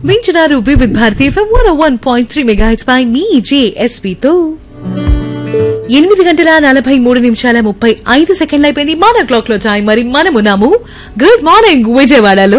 వింటున్నారు Vividh Bharati FM one one point three మెగాహిట్స్ పై మీ జేఎస్పీతో ఎనిమిది గంటల నలభై మూడు నిమిషాల ముప్పై ఐదు సెకండ్లు అయిపోయింది మన క్లాక్ లో టైం మరి మనమున్నాము గుడ్ మార్నింగ్ విజయవాడలో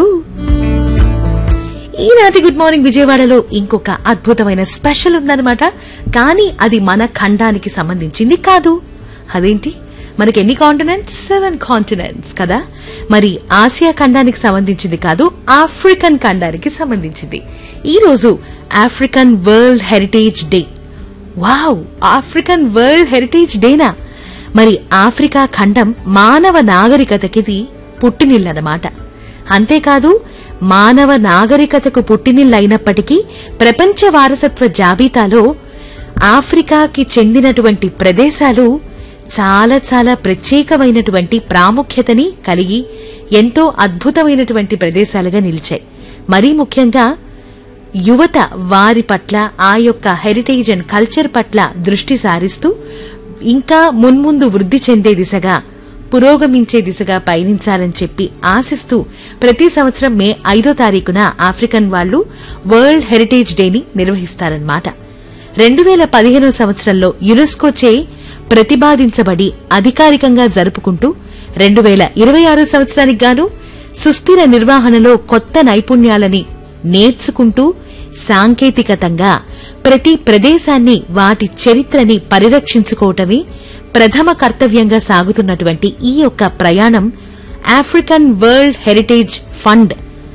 ఈనాటి గుడ్ మార్నింగ్ విజయవాడలో ఇంకొక అద్భుతమైన స్పెషల్ ఉందన్నమాట కానీ అది మన ఖండానికి సంబంధించింది కాదు అదేంటి మనకి ఎన్ని కాంటినెంట్స్ సెవెన్ కాంటినెంట్స్ కదా మరి ఆసియా ఖండానికి సంబంధించింది కాదు ఆఫ్రికన్ ఖండానికి సంబంధించింది ఈ రోజు African world heritage day wow African world heritage డేనా మరి ఆఫ్రికా ఖండం మానవ నాగరికతకిది పుట్టినిల్లన్నమాట అంతేకాదు మానవ నాగరికతకు పుట్టినిల్లైనప్పటికీ ప్రపంచ వారసత్వ జాబితాలో ఆఫ్రికాకి చెందినటువంటి ప్రదేశాలు చాలా చాలా ప్రత్యేకమైనటువంటి ప్రాముఖ్యతని కలిగి ఎంతో అద్భుతమైనటువంటి ప్రదేశాలుగా నిలిచాయి మరీ ముఖ్యంగా యువత వారి పట్ల ఆ యొక్క హెరిటేజ్ అండ్ కల్చర్ పట్ల దృష్టి సారిస్తూ ఇంకా మున్ముందు వృద్ధి చెందే దిశగా పురోగమించే దిశగా పయనించాలని చెప్పి ఆశిస్తూ ప్రతి సంవత్సరం మే ఐదో తారీఖున ఆఫ్రికన్ వాళ్లు వరల్డ్ హెరిటేజ్ డేని నిర్వహిస్తారన్నమాట రెండు వేల పదిహేను సంవత్సరంలో యునెస్కోచే ప్రతిపాదించబడి అధికారికంగా జరుపుకుంటూ రెండు వేల ఇరవై ఆరు సంవత్సరానికి గాను సుస్థిర నిర్వహణలో కొత్త నైపుణ్యాలని నేర్చుకుంటూ సాంకేతికతంగా ప్రతి ప్రదేశాన్ని వాటి చరిత్రని పరిరక్షించుకోవటమే ప్రథమ కర్తవ్యంగా సాగుతున్నటువంటి ఈ యొక్క ప్రయాణం ఆఫ్రికన్ వరల్డ్ హెరిటేజ్ ఫండ్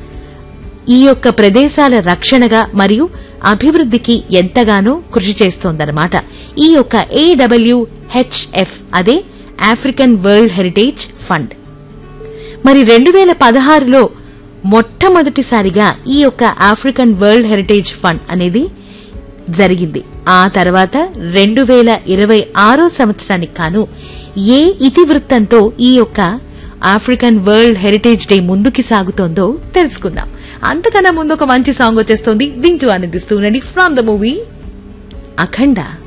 ఈ యొక్క ప్రదేశాల రక్షణగా మరియు అభివృద్ధికి ఎంతగానో కృషి చేస్తోందన్నమాట ఈ యొక్క ఏడబ్ల్యూహెచ్ఎఫ్ అదే ఆఫ్రికన్ వరల్డ్ హెరిటేజ్ ఫండ్ మరి రెండు వేల పదహారులో మొట్టమొదటిసారిగా ఈ యొక్క ఆఫ్రికన్ వరల్డ్ హెరిటేజ్ ఫండ్ అనేది జరిగింది ఆ తర్వాత రెండు వేల ఇరవై ఆరో సంవత్సరానికి కాను ఏ ఇతివృత్తంతో ఈ యొక్క ఆఫ్రికన్ వరల్డ్ హెరిటేజ్ డే ముందుకి సాగుతోందో తెలుసుకుందాం అంతకన్నా ముందు ఒక మంచి సాంగ్ వచ్చేస్తోంది వింటూ ఆనందిస్తూ ఉండండి ఫ్రమ్ ద మూవీ అఖండ